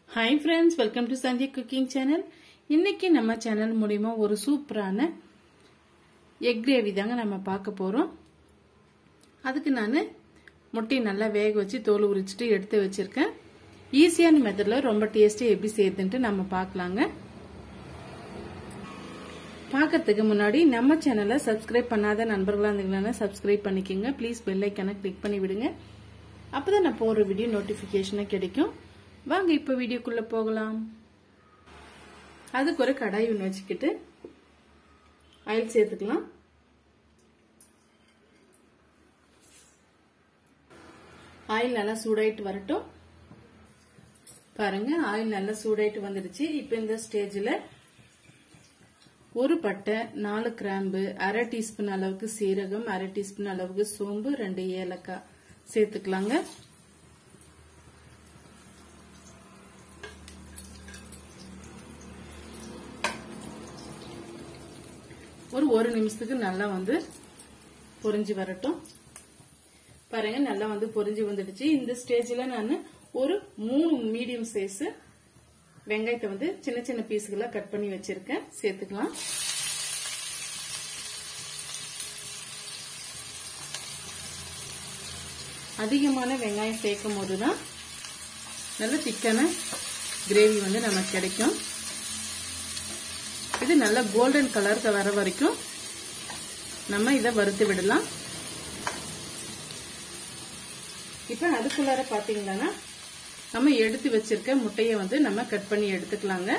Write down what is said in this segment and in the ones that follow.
hi friends welcome to Sandhya cooking channel இன்னைக்கு நம்ம channel மூலிமா ஒரு சூப்பரான எக் கிரேவி தாங்க நம்ம பார்க்க போகிறோம் அதுக்கு நான் முட்டையை நல்லா வேக வச்சு தோல் உரிச்சிட்டு எடுத்து வச்சிருக்கேன் ஈஸியான மெத்தடில் ரொம்ப டேஸ்டி எப்படி செய்யுதுன்ட்டு நம்ம பார்க்கலாங்க பார்க்கறதுக்கு முன்னாடி நம்ம சேனலை சப்ஸ்கிரைப் பண்ணாத நண்பர்களாக இருந்தீங்கன்னா சப்ஸ்கிரைப் பண்ணிக்கோங்க ப்ளீஸ் பெல் ஐக்கானை கிளிக் பண்ணி விடுங்க அப்பதான் நான் போடுற வீடியோ நோட்டிஃபிகேஷனாக கிடைக்கும் வாங்க இப்போ வீடியோக்குள்ள போகலாம் அதுக்கு ஒரு கடாய் ஒன்று வச்சுக்கிட்டு ஆயில் சேர்த்துக்கலாம் ஆயில் நல்லா சூடாயிட்டு வரட்டும் பாருங்க ஆயில் நல்லா சூடாயிட்டு வந்துடுச்சு இப்போ இந்த ஸ்டேஜில் ஒரு பட்டை நாலு கிராம்பு அரை டீஸ்பூன் அளவுக்கு சீரகம் அரை டீஸ்பூன் அளவுக்கு சோம்பு ரெண்டு ஏலக்காய் சேர்த்துக்கலாங்க ஒரு ஒரு நிமிஷத்துக்கு நல்லா வந்து பொரிஞ்சு வரட்டும் பாருங்க நல்லா வந்து பொரிஞ்சு வந்துடுச்சு இந்த ஸ்டேஜ்ல நான் ஒரு மூணு மீடியம் சைஸ் வெங்காயத்தை வந்து சின்ன சின்ன பீஸுகளா கட் பண்ணி வச்சிருக்கேன் சேர்த்துக்கலாம் அதிகமான வெங்காயம் சேர்க்கும் போதுதான் நல்ல திக்கான கிரேவி வந்து நமக்கு கிடைக்கும் இது நல்ல கோல்டன் கலருக்கு வர வரைக்கும் நம்ம இதை வறுத்து விடலாம் இப்ப அதுக்குள்ளார பாத்தீங்கன்னா நம்ம எடுத்து வச்சிருக்க முட்டைய வந்து நம்ம கட் பண்ணி எடுத்துக்கலாங்க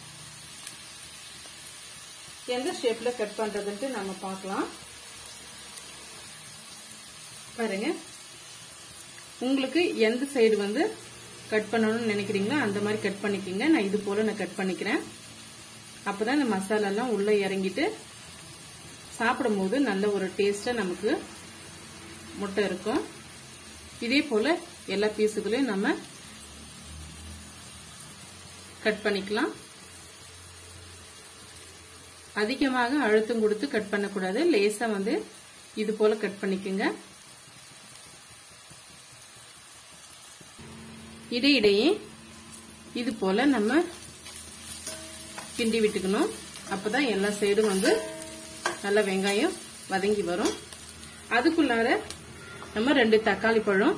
எந்த ஷேப்ல கட் பண்றதுன்ட்டு நம்ம பார்க்கலாம் பாருங்க உங்களுக்கு எந்த சைடு வந்து கட் பண்ணணும்னு நினைக்கிறீங்களோ அந்த மாதிரி கட் பண்ணிக்கோங்க நான் இது போல நான் கட் பண்ணிக்கிறேன் அப்பதான் இந்த மசாலாலாம் உள்ள இறங்கிட்டு சாப்பிடும் போது நல்ல ஒரு டேஸ்டா நமக்கு முட்டை இருக்கும் இதே போல எல்லா பீஸுகளையும் நம்ம கட் பண்ணிக்கலாம் அதிகமாக அழுத்தம் கொடுத்து கட் பண்ணக்கூடாது லேசா வந்து இது போல கட் பண்ணிக்கோங்க இடையிடையே இது போல நம்ம கிண்டி விட்டுக்கணும் அப்பதான் எல்லா சைடும் வந்து நல்லா வெங்காயம் வதங்கி வரும் அதுக்குள்ளார நம்ம ரெண்டு தக்காளி பழம்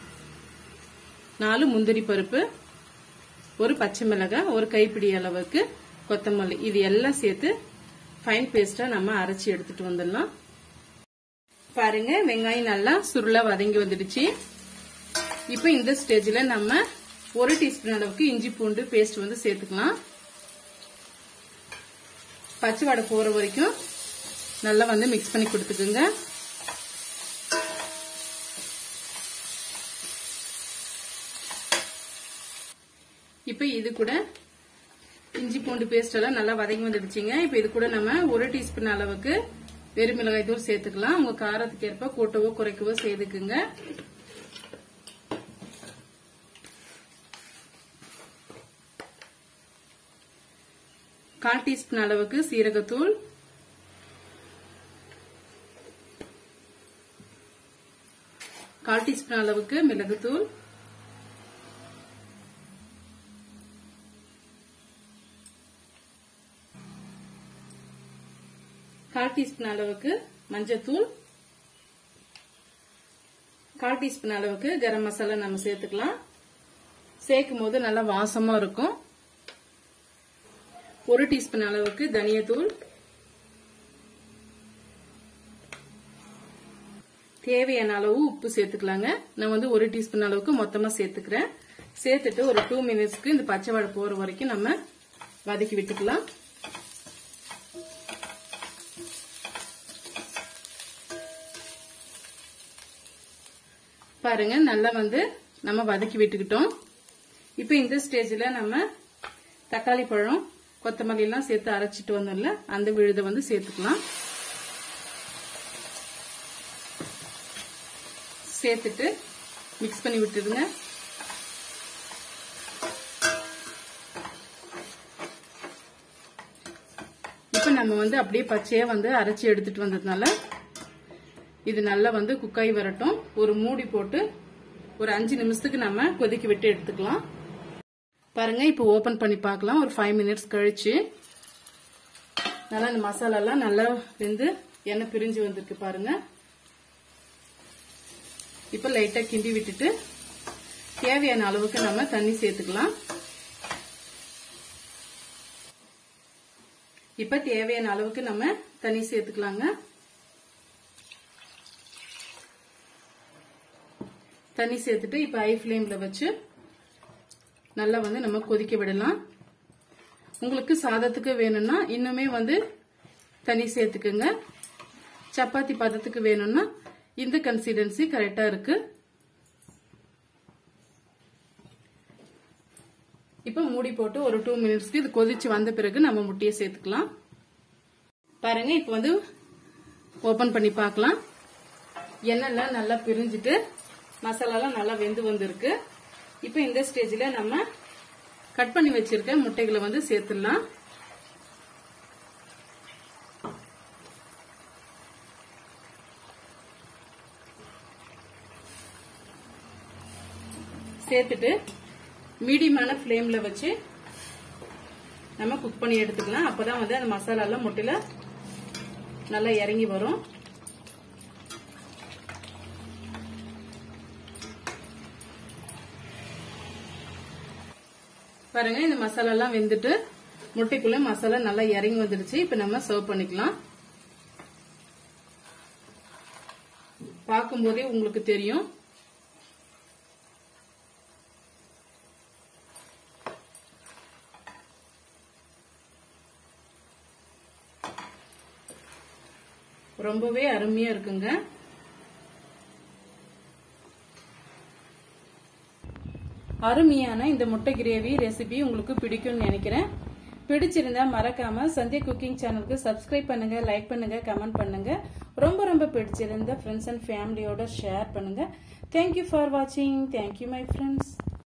நாலு முந்திரி பருப்பு ஒரு பச்சை மிளகாய் ஒரு கைப்பிடி அளவுக்கு கொத்தமல்லி இது எல்லாம் சேர்த்து ஃபைன் பேஸ்டா நம்ம அரைச்சி எடுத்துட்டு வந்துடலாம் பாருங்க வெங்காயம் நல்லா சுருளா வதங்கி வந்துடுச்சு இப்போ இந்த ஸ்டேஜ்ல நம்ம ஒரு டீஸ்பூன் அளவுக்கு இஞ்சி பூண்டு பேஸ்ட் வந்து சேர்த்துக்கலாம் பச்சை வடை போற வரைக்கும் நல்லா வந்து மிக்ஸ் பண்ணி கொடுத்துக்குங்க இப்ப இது கூட இஞ்சி பூண்டு பேஸ்ட் எல்லாம் நல்லா வதங்கி வந்துடுச்சுங்க இப்ப இது கூட நம்ம ஒரு டீஸ்பூன் அளவுக்கு வெறும் மிளகாய் தூள் சேர்த்துக்கலாம் உங்க காரத்துக்கு ஏற்ப கூட்டவோ குறைக்கவோ செய்துக்குங்க கால் டீஸ்பூன் அளவுக்கு சீரகத்தூள் கால் டீஸ்பூன் அளவுக்கு மிளகுத்தூள் கால் டீஸ்பூன் அளவுக்கு மஞ்சத்தூள் கால் டீஸ்பூன் அளவுக்கு கரம் மசாலா நம்ம சேர்த்துக்கலாம் சேர்க்கும் போது நல்லா வாசமா இருக்கும் ஒரு டீஸ்பூன் அளவுக்கு தனியத்தூள் தேவையான அளவு உப்பு சேர்த்துக்கலாங்க நான் வந்து ஒரு டீஸ்பூன் அளவுக்கு மொத்தமா சேர்த்துக்கிறேன் சேர்த்துட்டு ஒரு டூ மினிட்ஸ்க்கு இந்த பச்சை வாழை போற வரைக்கும் நம்ம வதக்கி விட்டுக்கலாம் பாருங்க நல்லா வந்து நம்ம வதக்கி விட்டுக்கிட்டோம் இப்போ இந்த ஸ்டேஜ்ல நம்ம தக்காளி பழம் கொத்தமல்லி எல்லாம் சேர்த்து அரைச்சிட்டு வந்தோம்ல அந்த விழுதை வந்து சேர்த்துக்கலாம் சேர்த்துட்டு மிக்ஸ் பண்ணி விட்டுடுங்க இப்ப நம்ம வந்து அப்படியே பச்சையா வந்து அரைச்சி எடுத்துட்டு வந்ததுனால இது நல்லா வந்து குக்காய் வரட்டும் ஒரு மூடி போட்டு ஒரு அஞ்சு நிமிஷத்துக்கு நம்ம கொதிக்க விட்டு எடுத்துக்கலாம் பாருங்க இப்போ ஓபன் பண்ணி பார்க்கலாம் ஒரு ஃபைவ் மினிட்ஸ் கழிச்சு நல்லா இந்த மசாலாலாம் நல்லா வெந்து எண்ணெய் பிரிஞ்சு வந்திருக்கு பாருங்க இப்போ லைட்டா கிண்டி விட்டுட்டு தேவையான அளவுக்கு நம்ம தண்ணி சேர்த்துக்கலாம் இப்ப தேவையான அளவுக்கு நம்ம தண்ணி சேர்த்துக்கலாங்க தண்ணி சேர்த்துட்டு இப்ப ஹை ஃப்ளேம்ல வச்சு நல்லா வந்து நம்ம கொதிக்க விடலாம் உங்களுக்கு சாதத்துக்கு வேணும்னா இன்னுமே வந்து தண்ணி சேர்த்துக்குங்க சப்பாத்தி பதத்துக்கு வேணும்னா இந்த கன்சிஸ்டன்சி கரெக்டா இருக்கு இப்ப மூடி போட்டு ஒரு டூ மினிட்ஸ்க்கு இது கொதிச்சு வந்த பிறகு நம்ம முட்டையை சேர்த்துக்கலாம் பாருங்க இப்ப வந்து ஓபன் பண்ணி பார்க்கலாம் எண்ணெய்லாம் நல்லா பிரிஞ்சுட்டு மசாலாலாம் நல்லா வெந்து வந்திருக்கு இப்ப இந்த ஸ்டேஜ்ல நம்ம கட் பண்ணி வச்சிருக்க முட்டைகளை வந்து சேர்த்துடலாம் சேர்த்துட்டு மீடியமான ஃப்ளேம்ல வச்சு நம்ம குக் பண்ணி எடுத்துக்கலாம் அப்பதான் வந்து அந்த மசாலா எல்லாம் முட்டையில நல்லா இறங்கி வரும் பாருங்க இந்த மசாலா எல்லாம் வெந்துட்டு முட்டைக்குள்ள மசாலா நல்லா இறங்கி வந்துடுச்சு இப்ப நம்ம சர்வ் பண்ணிக்கலாம் பார்க்கும்போதே உங்களுக்கு தெரியும் ரொம்பவே அருமையா இருக்குங்க அருமையான இந்த முட்டை கிரேவி ரெசிபி உங்களுக்கு பிடிக்கும்னு நினைக்கிறேன் பிடிச்சிருந்தா மறக்காம சந்தியா குக்கிங் சேனலுக்கு சப்ஸ்கிரைப் பண்ணுங்க லைக் பண்ணுங்க கமெண்ட் பண்ணுங்க ரொம்ப ரொம்ப பிடிச்சிருந்த ஃப்ரெண்ட்ஸ் அண்ட் ஃபேமிலியோட ஷேர் பண்ணுங்க தேங்க்யூ ஃபார் வாட்சிங் தேங்க்யூ மை ஃப்ரெண்ட்ஸ்